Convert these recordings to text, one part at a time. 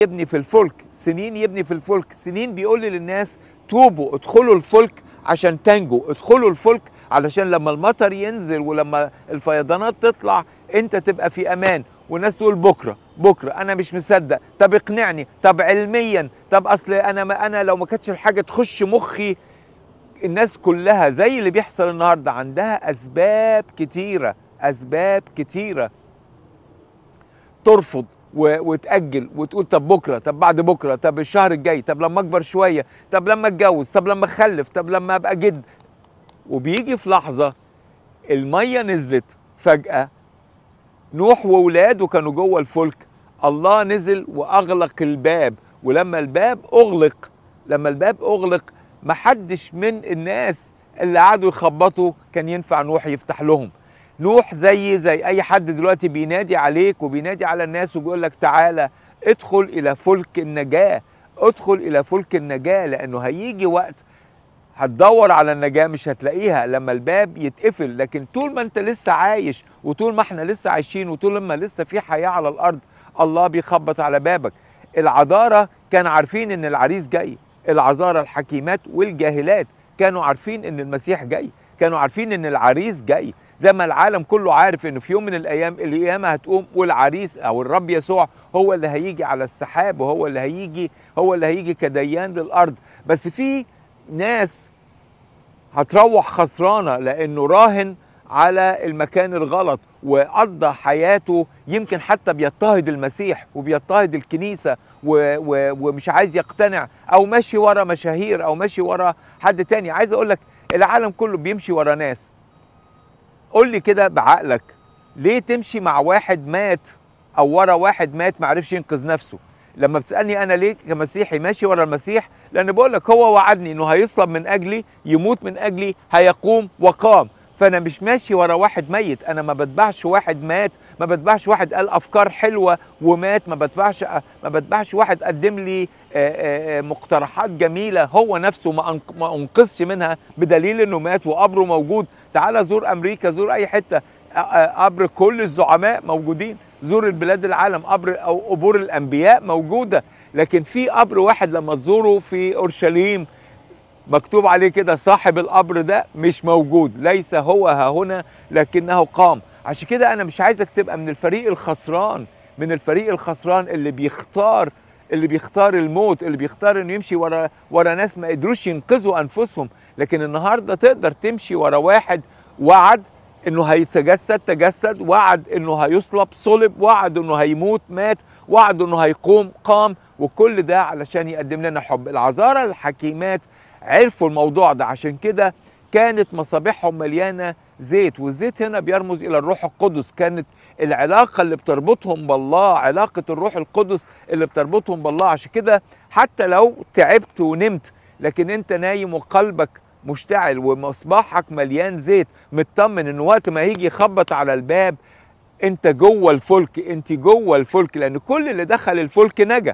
يبني في الفلك سنين يبني في الفلك سنين بيقول للناس توبوا ادخلوا الفلك عشان تنجوا ادخلوا الفلك علشان لما المطر ينزل ولما الفيضانات تطلع انت تبقى في امان والناس تقول بكره بكره انا مش مصدق طب اقنعني طب علميا طب اصل انا ما انا لو ما كانتش الحاجه تخش مخي الناس كلها زي اللي بيحصل النهارده عندها اسباب كتيره اسباب كتيره ترفض و- وتأجل وتقول طب بكره طب بعد بكره طب الشهر الجاي طب لما اكبر شويه طب لما اتجوز طب لما اخلف طب لما ابقى جد وبيجي في لحظه الميه نزلت فجاه نوح وولاده كانوا جوه الفلك الله نزل واغلق الباب ولما الباب اغلق لما الباب اغلق محدش من الناس اللي قعدوا يخبطوا كان ينفع نوح يفتح لهم نوح زي زي اي حد دلوقتي بينادي عليك وبينادي على الناس وبيقول لك تعالى ادخل الى فلك النجاه ادخل الى فلك النجاه لانه هيجي وقت هتدور على النجاة مش هتلاقيها لما الباب يتقفل لكن طول ما انت لسه عايش وطول ما احنا لسه عايشين وطول ما لسه في حياة على الأرض الله بيخبط على بابك العذارة كان عارفين ان العريس جاي العذارة الحكيمات والجاهلات كانوا عارفين ان المسيح جاي كانوا عارفين ان العريس جاي زي ما العالم كله عارف انه في يوم من الايام القيامه هتقوم والعريس او الرب يسوع هو اللي هيجي على السحاب وهو اللي هيجي هو اللي هيجي كديان للارض بس في ناس هتروح خسرانه لانه راهن على المكان الغلط وقضى حياته يمكن حتى بيضطهد المسيح وبيضطهد الكنيسه و و ومش عايز يقتنع او ماشي ورا مشاهير او ماشي ورا حد تاني عايز اقول لك العالم كله بيمشي ورا ناس قول لي كده بعقلك ليه تمشي مع واحد مات او ورا واحد مات ما عرفش ينقذ نفسه لما بتسالني انا ليه كمسيحي ماشي ورا المسيح لان بقول لك هو وعدني انه هيصلب من اجلي يموت من اجلي هيقوم وقام فانا مش ماشي ورا واحد ميت انا ما بتبعش واحد مات ما بتبعش واحد قال افكار حلوه ومات ما بتبعش ما بتبعش واحد قدم لي آه، آه، مقترحات جميله هو نفسه ما أنق- ما انقذش منها بدليل انه مات وقبره موجود تعال زور امريكا زور اي حته آه، آه، قبر كل الزعماء موجودين زور البلاد العالم قبر او قبور الانبياء موجوده لكن في قبر واحد لما تزوره في اورشليم مكتوب عليه كده صاحب القبر ده مش موجود ليس هو ها هنا لكنه قام عشان كده انا مش عايزك تبقى من الفريق الخسران من الفريق الخسران اللي بيختار اللي بيختار الموت اللي بيختار انه يمشي ورا ورا ناس ما قدروش ينقذوا انفسهم لكن النهارده تقدر تمشي ورا واحد وعد انه هيتجسد تجسد وعد انه هيصلب صلب وعد انه هيموت مات وعد انه هيقوم قام وكل ده علشان يقدم لنا حب العذارى الحكيمات عرفوا الموضوع ده عشان كده كانت مصابيحهم مليانه زيت والزيت هنا بيرمز الى الروح القدس كانت العلاقه اللي بتربطهم بالله علاقه الروح القدس اللي بتربطهم بالله عشان كده حتى لو تعبت ونمت لكن انت نايم وقلبك مشتعل ومصباحك مليان زيت مطمن ان وقت ما يجي يخبط على الباب انت جوه الفلك انت جوه الفلك لان كل اللي دخل الفلك نجا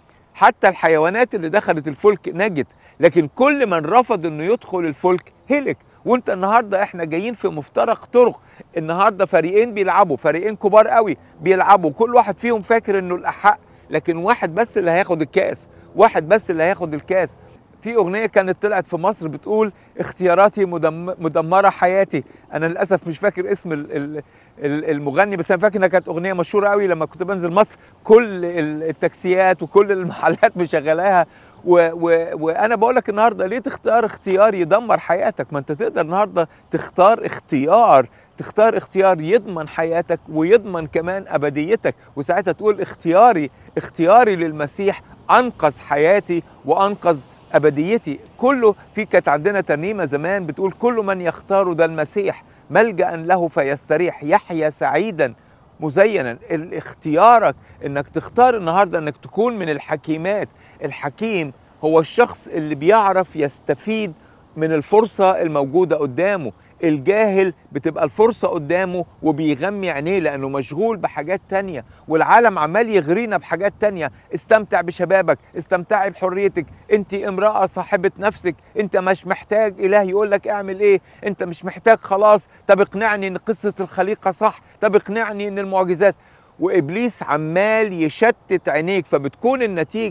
حتى الحيوانات اللي دخلت الفلك نجت لكن كل من رفض انه يدخل الفلك هلك وانت النهارده احنا جايين في مفترق طرق النهارده فريقين بيلعبوا فريقين كبار قوي بيلعبوا كل واحد فيهم فاكر انه الاحق لكن واحد بس اللي هياخد الكاس واحد بس اللي هياخد الكاس في اغنيه كانت طلعت في مصر بتقول اختياراتي مدم- مدمره حياتي انا للاسف مش فاكر اسم ال- ال- ال- المغني بس انا فاكر انها كانت اغنيه مشهوره قوي لما كنت بنزل مصر كل ال- التاكسيات وكل المحلات مشغلاها و و وانا بقول لك النهارده ليه تختار اختيار يدمر حياتك ما انت تقدر النهارده تختار اختيار تختار اختيار يضمن حياتك ويضمن كمان ابديتك وساعتها تقول اختياري اختياري للمسيح انقذ حياتي وانقذ ابديتي كله في كانت عندنا ترنيمه زمان بتقول كل من يختار ذا المسيح ملجا له فيستريح يحيا سعيدا مزينا ال- اختيارك انك تختار النهارده انك تكون من الحكيمات الحكيم هو الشخص اللي بيعرف يستفيد من الفرصه الموجوده قدامه الجاهل بتبقى الفرصة قدامه وبيغمي عينيه لأنه مشغول بحاجات تانية والعالم عمال يغرينا بحاجات تانية استمتع بشبابك استمتعي بحريتك انت امرأة صاحبة نفسك انت مش محتاج إله يقول لك اعمل ايه انت مش محتاج خلاص طب اقنعني ان قصة الخليقة صح طب اقنعني ان المعجزات وابليس عمال يشتت عينيك فبتكون النتيجه